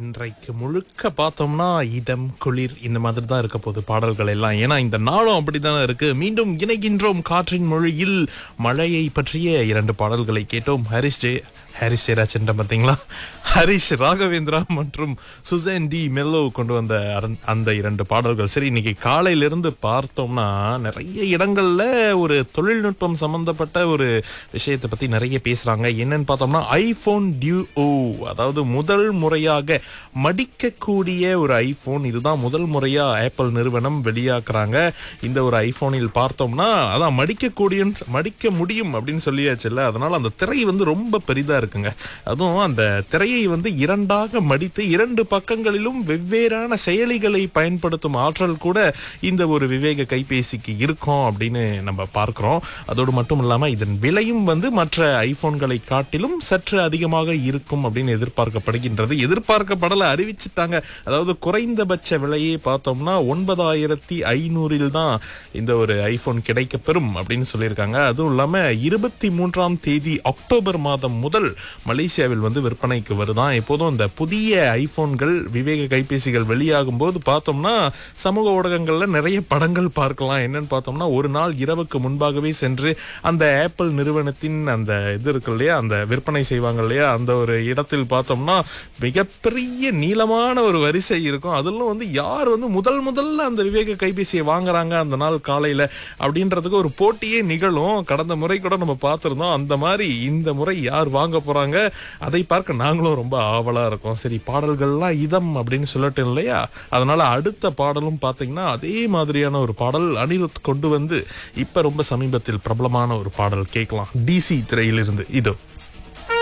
இன்றைக்கு முழுக்க பார்த்தோம்னா இதம் குளிர் இந்த மாதிரி தான் இருக்க போகுது பாடல்கள் எல்லாம் ஏன்னா இந்த நாளும் அப்படித்தானே இருக்கு மீண்டும் இணைகின்றோம் காற்றின் மொழியில் மழையை பற்றிய இரண்டு பாடல்களை கேட்டோம் ஹரிஷ் ஜெய் ஹரிஷ் ஜெயராஜன் பார்த்தீங்களா ஹரிஷ் ராகவேந்திரா மற்றும் சுசேன் டி மெல்லோ கொண்டு வந்த அரண்- அந்த இரண்டு பாடல்கள் சரி இன்னைக்கு காலையிலிருந்து பார்த்தோம்னா நிறைய இடங்கள்ல ஒரு தொழில்நுட்பம் சம்பந்தப்பட்ட ஒரு விஷயத்தை பத்தி நிறைய பேசுறாங்க என்னன்னு பார்த்தோம்னா ஐபோன் டியூ ஓ அதாவது முதல் முறையாக மடிக்கக்கூடிய ஒரு ஐபோன் இதுதான் முதல் முறையா ஆப்பிள் நிறுவனம் வெளியாக்குறாங்க இந்த ஒரு ஐபோனில் பார்த்தோம்னா அதான் மடிக்கக்கூடிய மடிக்க முடியும் அப்படின்னு சொல்லியாச்சுல்ல அதனால அந்த திரை வந்து ரொம்ப பெரிதா இருக்குங்க அதுவும் அந்த திரையை வந்து இரண்டாக மடித்து இரண்டு பக்கங்களிலும் வெவ்வேறான செயலிகளை பயன்படுத்தும் ஆற்றல் கூட இந்த ஒரு விவேக கைபேசிக்கு இருக்கும் அப்படின்னு நம்ம பார்க்கிறோம் அதோடு மட்டும் இல்லாம இதன் விலையும் வந்து மற்ற ஐபோன்களை காட்டிலும் சற்று அதிகமாக இருக்கும் அப்படின்னு எதிர்பார்க்கப்படுகின்றது எதிர்பார்க்கப்படல அறிவிச்சிட்டாங்க அதாவது குறைந்தபட்ச விலையை பார்த்தோம்னா ஒன்பதாயிரத்தி ஐநூறில் தான் இந்த ஒரு ஐபோன் கிடைக்கப்பெறும் அப்படின்னு சொல்லியிருக்காங்க அதுவும் இல்லாம இருபத்தி மூன்றாம் தேதி அக்டோபர் மாதம் முதல் மலேசியாவில் வந்து விற்பனைக்கு வருதான் எப்போதும் இந்த புதிய ஐபோன்கள் விவேக கைபேசிகள் வெளியாகும் போது பார்த்தோம்னா சமூக ஊடகங்கள்ல நிறைய படங்கள் பார்க்கலாம் என்னன்னு பார்த்தோம்னா ஒரு நாள் இரவுக்கு முன்பாகவே சென்று அந்த ஆப்பிள் நிறுவனத்தின் அந்த இது இருக்கு இல்லையா அந்த விற்பனை செய்வாங்க இல்லையா அந்த ஒரு இடத்தில் பார்த்தோம்னா மிகப்பெரிய நீளமான ஒரு வரிசை இருக்கும் அதிலும் வந்து யார் வந்து முதல் முதல்ல அந்த விவேக கைபேசியை வாங்குறாங்க அந்த நாள் காலையில அப்படின்றதுக்கு ஒரு போட்டியே நிகழும் கடந்த முறை கூட நம்ம பார்த்திருந்தோம் அந்த மாதிரி இந்த முறை யார் வாங்க போறாங்க அதை பார்க்க நாங்களும் ரொம்ப ஆவலா இருக்கோம் சரி பாடல்கள்லாம் இதம் அப்படின்னு சொல்லட்டு இல்லையா அதனால அடுத்த பாடலும் பாத்தீங்கன்னா அதே மாதிரியான ஒரு பாடல் அனிருத் கொண்டு வந்து இப்ப ரொம்ப சமீபத்தில் பிரபலமான ஒரு பாடல் கேட்கலாம் டிசி திரையிலிருந்து இதோ